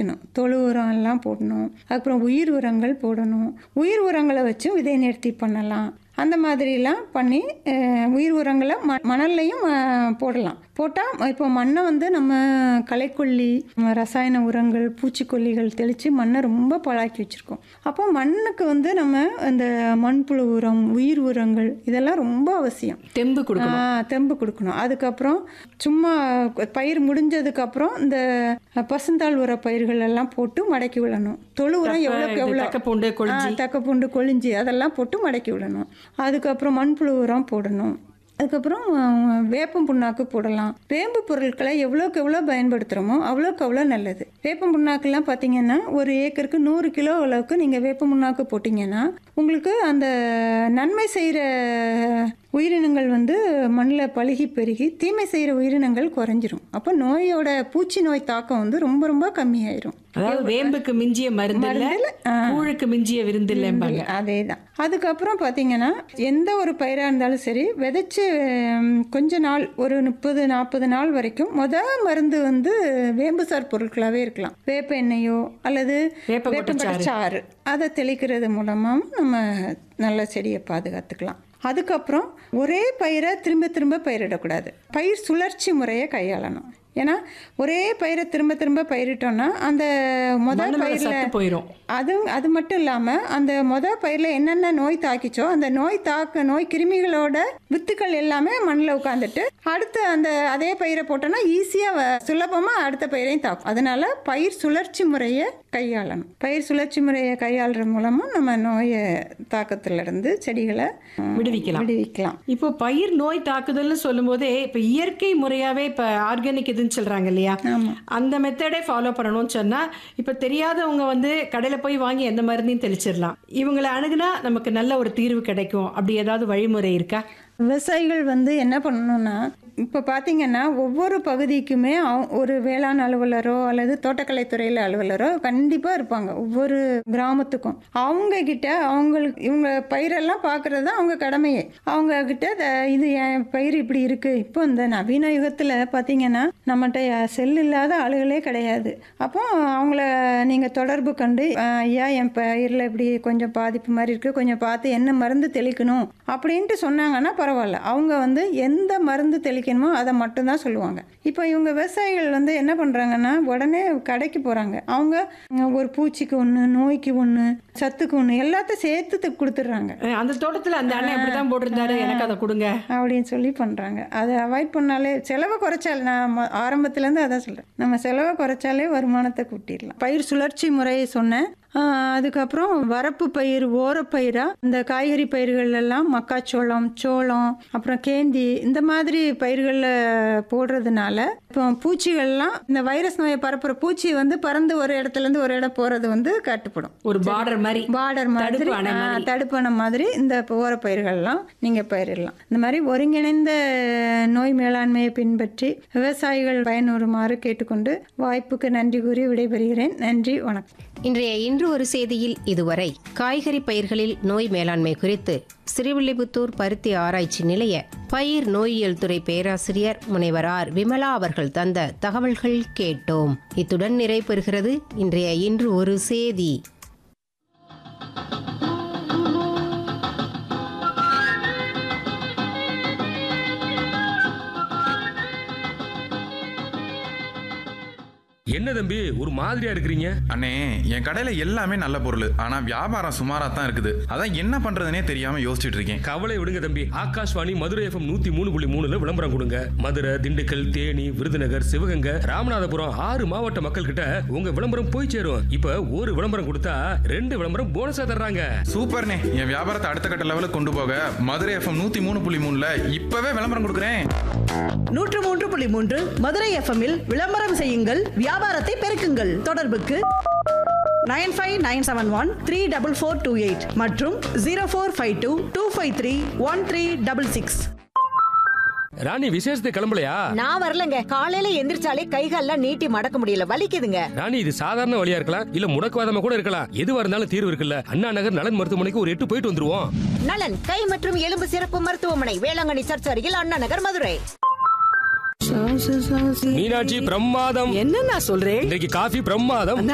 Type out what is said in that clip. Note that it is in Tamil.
தெளிக்கணும் தொழு உரம் எல்லாம் போடணும் அப்புறம் உயிர் உரங்கள் போடணும் உயிர் உரங்களை வச்சு விதை நேர்த்தி பண்ணலாம் அந்த மாதிரிலாம் பண்ணி அஹ், உயிர் உரங்களை ம மணல்லையும் அஹ், போடலாம் போட்டால் இப்போ மண்ணை வந்து நம்ம களைக்கொல்லி ம, ரசாயன உரங்கள் பூச்சிக்கொல்லிகள் தெளித்து மண்ணை ரொம்ப பழாக்கி வச்சுருக்கோம் அப்போ மண்ணுக்கு வந்து நம்ம இந்த மண்புழு உரம் உயிர் உரங்கள் இதெல்லாம் ரொம்ப அவசியம் தெம்பு கொடுக்கணும் ஆ, தெம்பு கொடுக்கணும் அதுக்கப்புறம் சும்மா பயிர் முடிஞ்சதுக்கப்புறம் இந்த பசுந்தாள் உர பயிர்கள் எல்லாம் போட்டு மடக்கி விடணும் தொழு உரம் எவ்வளோக்கு இது எவ்வளோ தக்க பூண்டு கொழிஞ்சி தக்க பூண்டு கொழிஞ்சி அதெல்லாம் போட்டு மடக்கி விடணும் அதுக்கப்புறம் மண்புழு உரம் போடணும் அதுக்கப்புறம் அஹ், வேப்பம் புண்ணாக்கு போடலாம் வேம்பு பொருட்களை எவ்வளோக்கு எவ்வளோ பயன்படுத்துகிறோமோ அவ்வளோக்கு அவ்வளோ நல்லது வேப்பம் புண்ணாக்குலாம் பார்த்தீங்கன்னா ஒரு ஏக்கருக்கு நூறு கிலோ அளவுக்கு நீங்கள் வேப்பம் புண்ணாக்கு போட்டிங்கன்னா உங்களுக்கு அந்த நன்மை செய்கிற உயிரினங்கள் வந்து மண்ணில் பழுகி பெருகி தீமை செய்கிற உயிரினங்கள் குறைஞ்சிரும் அப்போ நோயோட பூச்சி நோய் தாக்கம் வந்து ரொம்ப ரொம்ப கம்மியாயிரும் அதாவது வேம்புக்கு மிஞ்சிய மருந்து இல்ல மருந்தில்ல, ஆ. கூழுக்கு மிஞ்சிய விருந்து இல்லைம்பாங்க அதே தான் அதுக்கப்புறம் பார்த்தீங்கன்னா எந்த ஒரு பயிராக இருந்தாலும் சரி விதைச்சு ஹம், கொஞ்ச நாள் ஒரு முப்பது நாற்பது நாள் வரைக்கும் முத மருந்து வந்து வேம்புசார் பொருட்களாகவே இருக்கலாம் வேப்ப எண்ணெயோ அல்லது வேப்பங்கொட்டை வேப்பங்கொட்டை சாறு அதை தெளிக்கிறது மூலமாக நம்ம நல்ல செடியை பாதுகாத்துக்கலாம் அதுக்கப்புறம் ஒரே பயிரை திரும்ப திரும்ப பயிரிடக்கூடாது பயிர் சுழற்சி முறையை கையாளணும் ஏன்னா ஒரே பயிரை திரும்ப திரும்ப பயிரிட்டோம்னா அந்த முதல் மண்ணு மேல பயிரில் சத்து போயிரும் அது அது மட்டும் இல்லாமல் அந்த முத பயிரில் என்னென்ன நோய் தாக்கிச்சோ அந்த நோய் தாக்க நோய் கிருமிகளோட வித்துக்கள் எல்லாமே மண்ணில் உட்காந்துட்டு அடுத்து அந்த அதே பயிரை போட்டோன்னா ஈஸியாக சுலபமாக அடுத்த பயிரையும் தாக்கும் அதனால பயிர் சுழற்சி முறையை கையாளணும் பயிர் சுழற்சி முறையை கையாளுற மூலமாக நம்ம நோயை தாக்கத்திலிருந்து செடிகளை அஹ், விடுவிக்கலாம் விடுவிக்கலாம் இப்போ பயிர் நோய் தாக்குதல்னு சொல்லும்போதே இப்போ இயற்கை முறையாவே இப்போ ஆர்கானிக் இதுன்னு சொல்றாங்க இல்லையா ஆமாம் அந்த மெத்தடே ஃபாலோ பண்ணணும்னு சொன்னா இப்போ தெரியாதவங்க வந்து கடையில் போய் வாங்கி எந்த மருந்தையும் தெளிச்சிடலாம் இவங்களை அணுகுனா நமக்கு நல்ல ஒரு தீர்வு கிடைக்கும் அப்படி ஏதாவது வழிமுறை இருக்கா விவசாயிகள் வந்து என்ன பண்ணணும்னா இப்போ பார்த்தீங்கன்னா ஒவ்வொரு பகுதிக்குமே அவ- ஒரு வேளாண் அலுவலரோ அல்லது தோட்டக்கலைத்துறையில் அலுவலரோ கண்டிப்பாக இருப்பாங்க ஒவ்வொரு கிராமத்துக்கும் அவங்க கிட்ட அவங்களுக்கு இவங்க பயிரெல்லாம் பார்க்குறது தான் அவங்க கடமையே அவங்க கிட்ட "த- இது என் பயிர் இப்படி இருக்குது இப்போ இந்த நவீன யுகத்தில் பார்த்தீங்கன்னா நம்மகிட்ட செல் இல்லாத ஆளுகளே கிடையாது அப்போ அவங்கள நீங்கள் தொடர்பு கண்டு "அஹ், ஐயா என் பயிரில் இப்படி கொஞ்சம் பாதிப்பு மாதிரி இருக்குது கொஞ்சம் பார்த்து என்ன மருந்து தெளிக்கணும் அப்படின்ட்டு சொன்னாங்கன்னா பரவாயில்ல அவங்க வந்து எந்த மருந்து தெளிக்கணுமோ அதை மட்டும்தான் சொல்லுவாங்க இப்போ இவங்க விவசாயிகள் வந்து என்ன பண்ணுறாங்கன்னா உடனே கடைக்கு போகிறாங்க அவங்க அஹ், ஒரு பூச்சிக்கு ஒன்று நோய்க்கு ஒன்று சத்துக்கு ஒன்று எல்லாத்தையும் சேர்த்து து- கொடுத்துட்றாங்க அஹ் அந்த தோட்டத்தில் அந்த அண்ணன் இப்படி தான் போட்டிருந்தாரு எனக்கு அதை கொடுங்க அப்படின்னு சொல்லி பண்ணுறாங்க அதை அவாய்ட் பண்ணாலே செலவை குறைச்சால் நான் ம- ஆரம்பத்துலேருந்து அதான் சொல்கிறேன் நம்ம செலவை குறைச்சாலே வருமானத்தை கூட்டிடலாம் பயிர் சுழற்சி முறையை சொன்னேன் ஆஹ் அதுக்கப்புறம் வரப்பு பயிர் ஓரப்பயிரா இந்த காய்கறி பயிர்கள் எல்லாம் மக்காச்சோளம் சோளம் அப்புறம் கேந்தி இந்த மாதிரி பயிர்களில் போடுறதுனால இப்போ பூச்சிகள்லாம் இந்த வைரஸ் நோயை பரப்புற பூச்சி வந்து பறந்து ஒரு இடத்துல இருந்து ஒரு இடம் போகிறது வந்து கட்டுப்படும் ஒரு பார்டர் மாதிரி பார்டர் மாதிரி தடுப்பு அணை ஆ, மாதிரி. தடுப்பணை மாதிரி இந்த ஓர பயிர்கள்லாம் நீங்கள் பயிரிடலாம் இந்த மாதிரி ஒருங்கிணைந்த நோய் மேலாண்மையை பின்பற்றி விவசாயிகள் பயனுறுமாறு கேட்டுக்கொண்டு வாய்ப்புக்கு நன்றி கூறி விடைபெறுகிறேன் நன்றி வணக்கம் இன்றைய இன்று ஒரு செய்தியில் இதுவரை காய்கறி பயிர்களில் நோய் மேலாண்மை குறித்து ஸ்ரீவில்லிபுத்தூர் பருத்தி ஆராய்ச்சி நிலைய பயிர் நோயியல் துறை பேராசிரியர் முனைவர் ஆர் விமலா அவர்கள் தந்த தகவல்கள் கேட்டோம் இத்துடன் நிறைவு பெறுகிறது இன்றைய இன்று ஒரு செய்தி என்ன தம்பி ஒரு மாதிரியா இருக்கிறீங்க அண்ணே என் கடையில எல்லாமே நல்ல பொருள் ஆனா வியாபாரம் சுமாரா தான் இருக்குது அதான் என்ன பண்றதுனே தெரியாம யோசிச்சுட்டு இருக்கேன் கவலை விடுங்க தம்பி ஆகாஷ்வாணி மதுரை எஃப்எம் நூத்தி மூணு புள்ளி மூணுல விளம்பரம் கொடுங்க மதுரை திண்டுக்கல் தேனி விருதுநகர் சிவகங்கை ராமநாதபுரம் ஆறு மாவட்ட மக்கள் கிட்ட உங்க விளம்பரம் போய் சேரும் இப்ப ஒரு விளம்பரம் கொடுத்தா ரெண்டு விளம்பரம் போனஸா தர்றாங்க சூப்பர்ண்ணே என் வியாபாரத்தை அடுத்த கட்ட லெவலுக்கு கொண்டு போக மதுரை எஃப்எம் நூத்தி மூணு புள்ளி மூணுல இப்பவே விளம்பரம் கொடுக்குறேன் நூற்று மூன்று புள்ளி மூன்று மதுரை எஃப்எம்மில் விளம்பரம் செய்யுங்கள் வியாபாரத்தை பெருக்குங்கள் தொடர்புக்கு nine five nine seven one three double four two eight மற்றும் zero four five two two five three one three double six Rani விசேஷத்துக்கு கிளம்பலையா நான் வரலங்க காலையில எந்திரிச்சாலே கைகால்லாம் நீட்டி மடக்க முடியல வலிக்குதுங்க ராணி இது சாதாரண வழியா இருக்கலாம் இல்ல முடக்குவாதமா கூட இருக்கலாம் எதுவா இருந்தாலும் தீர்வு இருக்குல்ல அண்ணா நகர் நலன் மருத்துவமனைக்கு ஒரு எட்டு போயிட்டு வந்துருவோம் நலன் கை மற்றும் எலும்பு சிறப்பு மருத்துவமனை வேளாங்கண்ணி சர்ச் அருகில் அண்ணா நகர் மதுரை மீனாட்சி பிரமாதம் என்னன்னா சொல்றேன் இன்றைக்கு காஃபி பிரமாதம்